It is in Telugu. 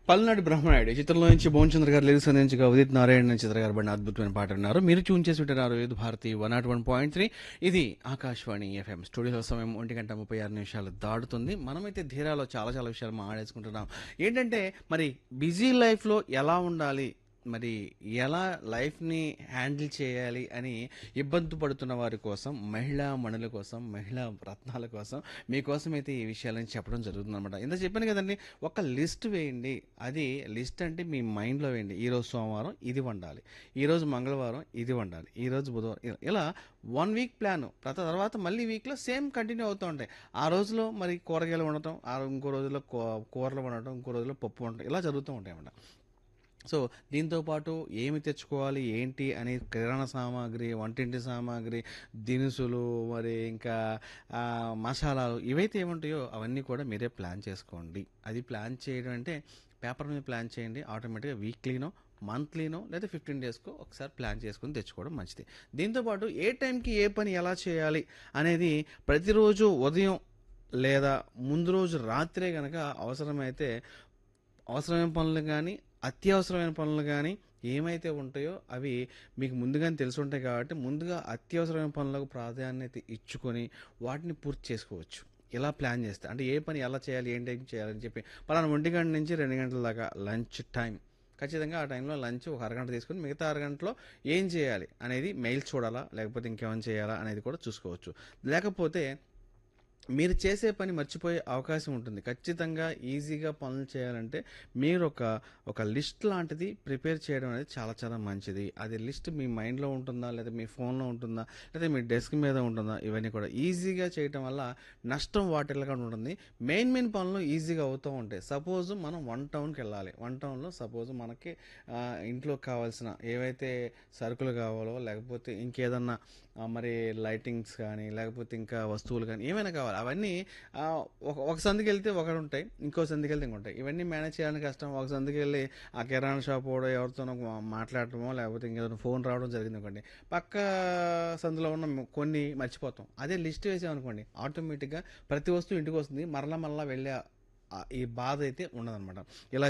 పల్నాడు బ్రహ్మనాయుడు ఈ చిత్రంలో నుంచి భువనచంద్ర గారు లిరిక్స్ అందించగా ఉదిత్ నారాయణ చిత్ర గారు పడిన అద్భుతమైన పాట విన్నారు మీరు ట్యూన్ చేసి వింటున్నారు ఇది Bharati one naught one point three ఇది ఆకాశవాణి ఎఫ్ఎం స్టూడియో సమయం ఒంటి గంట ముప్పై ఆరు నిమిషాలు దాటుతుంది మనమైతే ధీరాలో చాలా చాలా విషయాలు మాట్లాడేసుకుంటున్నాం ఏంటంటే మరి బిజీ లైఫ్లో ఎలా ఉండాలి మరి ఎలా లైఫ్ని హ్యాండిల్ చేయాలి అని ఇబ్బంది పడుతున్న వారి కోసం మహిళా మణుల కోసం మహిళా రత్నాల కోసం మీకోసం అయితే ఈ విషయాలని చెప్పడం జరుగుతుంది అనమాట ఇంత చెప్పాను కదండి ఒక లిస్ట్ వేయండి అది లిస్ట్ అంటే మీ మైండ్లో వేయండి ఈరోజు సోమవారం ఇది వండాలి ఈరోజు మంగళవారం ఇది వండాలి ఈరోజు బుధవారం ఇలా- ఇలా వన్ వీక్ ప్లాన్ ప్రతి తర్వాత మళ్ళీ వీక్లో సేమ్ కంటిన్యూ అవుతూ ఉంటాయి ఆ రోజులో మరి కూరగాయలు వండటం ఆ ఇంకో రోజులో కూ- కూరలు వండటం ఇంకో రోజులో పప్పు వండటం ఇలా జరుగుతూ ఉంటాయి అన్నమాట సో దీంతో పాటు ఏమి తెచ్చుకోవాలి ఏంటి అని కిరాణా సామాగ్రి వంటింటి సామాగ్రి దినుసులు మరి ఇంకా ఆ, మసాలాలు ఇవైతే ఏముంటాయో అవన్నీ కూడా మీరే ప్లాన్ చేసుకోండి అది ప్లాన్ చేయడం అంటే పేపర్ మీద ప్లాన్ చేయండి ఆటోమేటిక్గా వీక్లీనో మంత్లీనో లేదా ఫిఫ్టీన్ డేస్కో ఒకసారి ప్లాన్ చేసుకుని తెచ్చుకోవడం మంచిది దీంతోపాటు ఏ టైంకి ఏ పని ఎలా చేయాలి అనేది ప్రతిరోజు ఉదయం లేదా ముందు రోజు రాత్రే కనుక అవసరమైతే అవసరమైన పనులు కానీ అత్యవసరమైన పనులు కానీ ఏమైతే ఉంటాయో అవి మీకు ముందుగానే తెలిసి ఉంటాయి కాబట్టి ముందుగా అత్యవసరమైన పనులకు ప్రాధాన్యత ఇచ్చుకొని వాటిని పూర్తి చేసుకోవచ్చు ఇలా ప్లాన్ చేస్తే అంటే ఏ పని ఎలా చేయాలి ఏం టైం చేయాలని చెప్పి పలానా ఒంటి గంట నుంచి రెండు గంటల దాకా లంచ్ టైం ఖచ్చితంగా ఆ టైంలో లంచ్ ఒక అరగంట తీసుకొని మిగతా అరగంటలో ఏం చేయాలి అనేది మెయిల్ చూడాలా లేకపోతే ఇంకేమైనా చేయాలా అనేది కూడా చూసుకోవచ్చు లేకపోతే మీరు చేసే పని మర్చిపోయే అవకాశం ఉంటుంది ఖచ్చితంగా ఈజీగా పనులు చేయాలంటే మీరు ఒక ఒక లిస్ట్ లాంటిది ప్రిపేర్ చేయడం అనేది చాలా చాలా మంచిది అది లిస్ట్ మీ మైండ్లో ఉంటుందా లేదా మీ ఫోన్లో ఉంటుందా లేదా మీ డెస్క్ మీద ఉంటుందా ఇవన్నీ కూడా ఈజీగా చేయటం వల్ల నష్టం వాటిల్గా ఉంటుంది మెయిన్ మెయిన్ పనులు ఈజీగా అవుతూ ఉంటాయి సపోజ్ మనం వన్ టౌన్కి వెళ్ళాలి వన్ టౌన్లో సపోజ్ మనకి ఆ, ఇంట్లో కావాల్సిన ఏవైతే సరుకులు కావాలో లేకపోతే ఇంకేదన్నా ఆ, మరి లైటింగ్స్ కానీ లేకపోతే ఇంకా వస్తువులు కానీ ఏమైనా కావాలి అవన్నీ ఆ, ఒక ఒక సందుకి వెళ్తే ఒకటి ఉంటాయి ఇంకో సందుకి వెళ్తే ఇంకొంటాయి ఇవన్నీ మేనేజ్ చేయడానికి కష్టం ఒక సందుకి వెళ్ళి ఆ కిరాణా షాప్ కూడా ఎవరితోనో మా- మాట్లాడటమో లేకపోతే ఇంకేదైనా ఫోన్ రావడం జరిగింది అనుకోండి పక్క సందులో ఉన్న కొన్ని మర్చిపోతాం అదే లిస్ట్ వేసామనుకోండి ఆటోమేటిక్గా ప్రతి వస్తువు ఇంటికి వస్తుంది మరలా మరలా వెళ్ళే ఆ- ఈ బాధ అయితే ఉండదన్నమాట ఇలా